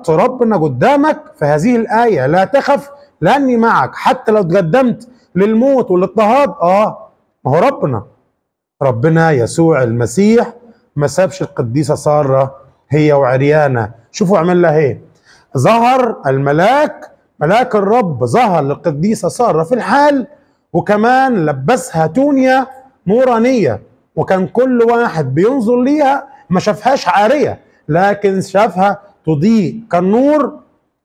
حط ربنا قدامك في هذه الآية لا تخف لأني معك حتى لو تقدمت للموت والاضطهاد آه ما هو ربنا ربنا يسوع المسيح ما سابش القديسة سارة هي وعريانة شوفوا عمل لها ايه ظهر الملاك ملاك الرب ظهر للقديسة سارة في الحال وكمان لبسها تونيا نورانية وكان كل واحد بينظر ليها ما شافهاش عارية لكن شافها تضيء كالنور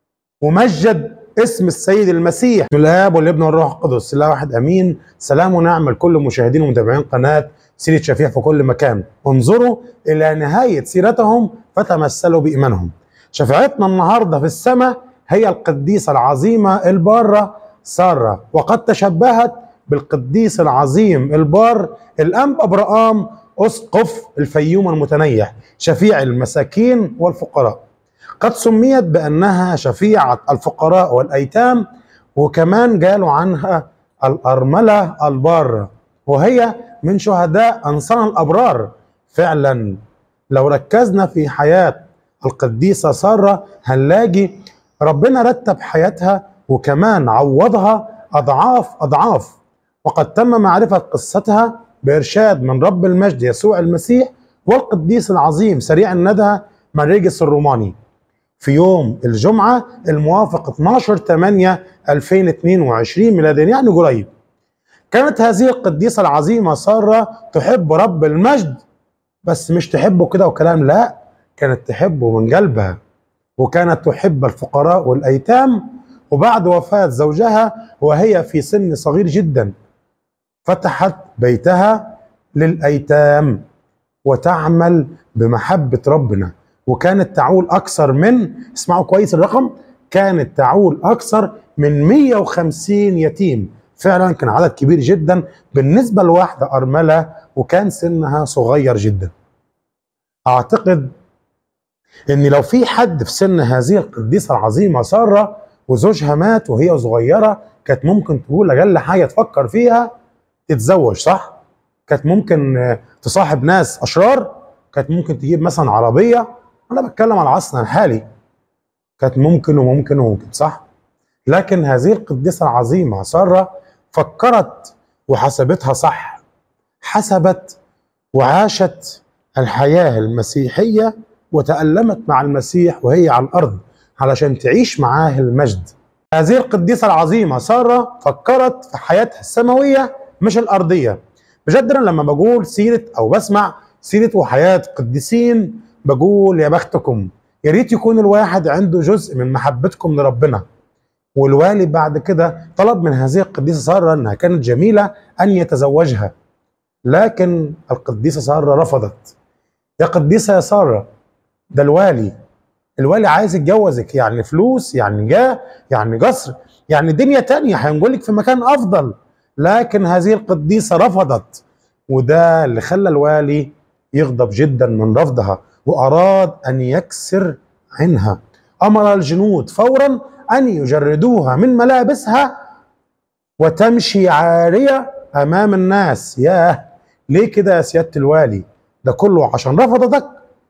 ومجد اسم السيد المسيح الاب والابن والروح القدس لا واحد امين سلام ونعم لكل مشاهدين ومتابعين قناه سيره شفيع في كل مكان انظروا الى نهايه سيرتهم فتمثلوا بايمانهم شفاعتنا النهارده في السماء هي القديسه العظيمه الباره ساره وقد تشبهت بالقديس العظيم البار الانب ابراام اسقف الفيوم المتنيح شفيع المساكين والفقراء قد سميت بانها شفيعه الفقراء والايتام وكمان قالوا عنها الارمله الباره وهي من شهداء انصار الابرار فعلا لو ركزنا في حياه القديسه ساره هنلاقي ربنا رتب حياتها وكمان عوضها اضعاف اضعاف وقد تم معرفه قصتها بارشاد من رب المجد يسوع المسيح والقديس العظيم سريع الندى مريجس الروماني في يوم الجمعة الموافق 12 8 2022 ميلاديا يعني قريب كانت هذه القديسة العظيمة سارة تحب رب المجد بس مش تحبه كده وكلام لا كانت تحبه من قلبها وكانت تحب الفقراء والأيتام وبعد وفاة زوجها وهي في سن صغير جدا فتحت بيتها للأيتام وتعمل بمحبة ربنا وكانت تعول أكثر من اسمعوا كويس الرقم كانت تعول أكثر من 150 يتيم فعلا كان عدد كبير جدا بالنسبة لواحدة أرملة وكان سنها صغير جدا أعتقد إن لو في حد في سن هذه القديسة العظيمة سارة وزوجها مات وهي صغيرة كانت ممكن تقول أقل حاجة تفكر فيها تتزوج صح؟ كانت ممكن تصاحب ناس أشرار كانت ممكن تجيب مثلا عربية أنا بتكلم على عصرنا الحالي كانت ممكن وممكن وممكن صح؟ لكن هذه القديسة العظيمة سارة فكرت وحسبتها صح حسبت وعاشت الحياة المسيحية وتألمت مع المسيح وهي على الأرض علشان تعيش معاه المجد هذه القديسة العظيمة سارة فكرت في حياتها السماوية مش الأرضية بجد أنا لما بقول سيرة أو بسمع سيرة وحياة قديسين بقول يا بختكم يا ريت يكون الواحد عنده جزء من محبتكم لربنا والوالي بعد كده طلب من هذه القديسة سارة أنها كانت جميلة أن يتزوجها لكن القديسة سارة رفضت يا قديسة يا سارة ده الوالي الوالي عايز يتجوزك يعني فلوس يعني جاه يعني قصر يعني دنيا تانية هينقلك في مكان أفضل لكن هذه القديسة رفضت وده اللي خلى الوالي يغضب جدا من رفضها وأراد أن يكسر عينها أمر الجنود فورا أن يجردوها من ملابسها وتمشي عارية أمام الناس ياه ليه كده يا سيادة الوالي ده كله عشان رفضتك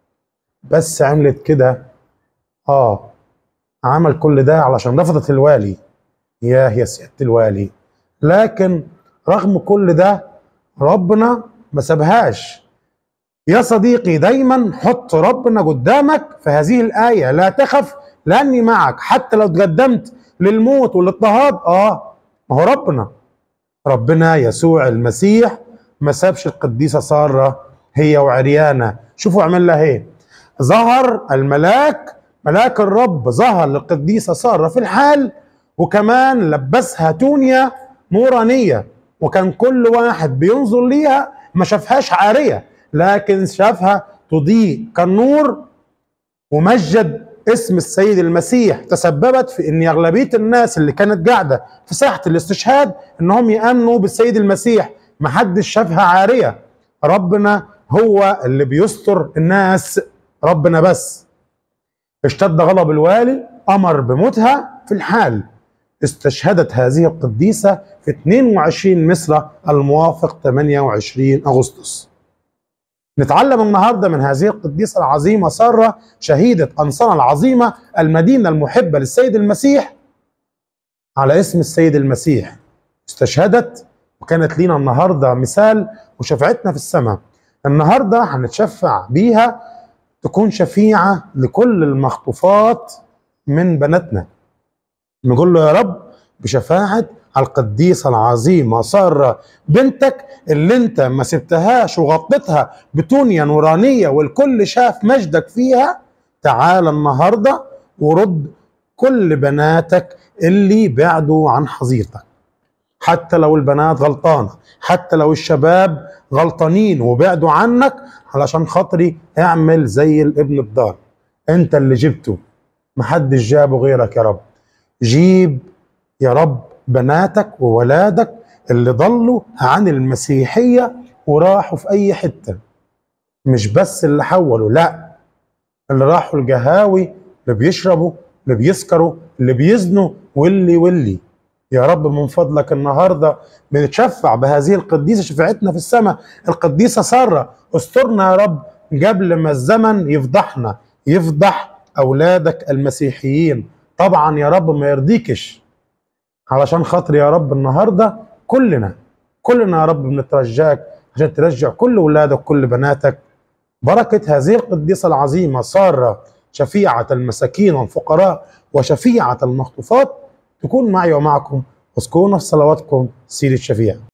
بس عملت كده آه عمل كل ده علشان رفضت الوالي ياه يا سيادة الوالي لكن رغم كل ده ربنا ما سابهاش يا صديقي دايما حط ربنا قدامك في هذه الآية لا تخف لأني معك حتى لو تقدمت للموت والاضطهاد آه ما هو ربنا ربنا يسوع المسيح ما سابش القديسة سارة هي وعريانة شوفوا عمل لها ايه ظهر الملاك ملاك الرب ظهر للقديسة سارة في الحال وكمان لبسها تونيا نورانية وكان كل واحد بينظر ليها ما شافهاش عارية لكن شافها تضيء كالنور ومجد اسم السيد المسيح تسببت في ان اغلبيه الناس اللي كانت قاعده في ساحه الاستشهاد انهم يامنوا بالسيد المسيح ما حدش شافها عاريه ربنا هو اللي بيستر الناس ربنا بس اشتد غضب الوالي امر بموتها في الحال استشهدت هذه القديسه في 22 مصر الموافق 28 اغسطس نتعلم النهارده من هذه القديسه العظيمه ساره شهيده انصار العظيمه المدينه المحبه للسيد المسيح على اسم السيد المسيح استشهدت وكانت لينا النهارده مثال وشفعتنا في السماء النهارده هنتشفع بيها تكون شفيعه لكل المخطوفات من بناتنا نقول له يا رب بشفاعه القديسه العظيمه ساره بنتك اللي انت ما سبتهاش وغطيتها بتونيا نورانيه والكل شاف مجدك فيها تعال النهارده ورد كل بناتك اللي بعدوا عن حظيرتك حتى لو البنات غلطانه حتى لو الشباب غلطانين وبعدوا عنك علشان خاطري اعمل زي الابن الضال انت اللي جبته محدش جابه غيرك يا رب جيب يا رب بناتك وولادك اللي ضلوا عن المسيحية وراحوا في أي حتة مش بس اللي حولوا لا اللي راحوا القهاوي اللي بيشربوا اللي بيسكروا اللي بيزنوا واللي واللي يا رب من فضلك النهارده بنتشفع بهذه القديسه شفاعتنا في السماء القديسه ساره استرنا يا رب قبل ما الزمن يفضحنا يفضح اولادك المسيحيين طبعا يا رب ما يرضيكش علشان خاطر يا رب النهارده كلنا كلنا يا رب بنترجاك عشان ترجع كل ولادك كل بناتك بركة هذه القديسة العظيمة سارة شفيعة المساكين والفقراء وشفيعة المخطوفات تكون معي ومعكم واذكرونا في صلواتكم سيد الشفيع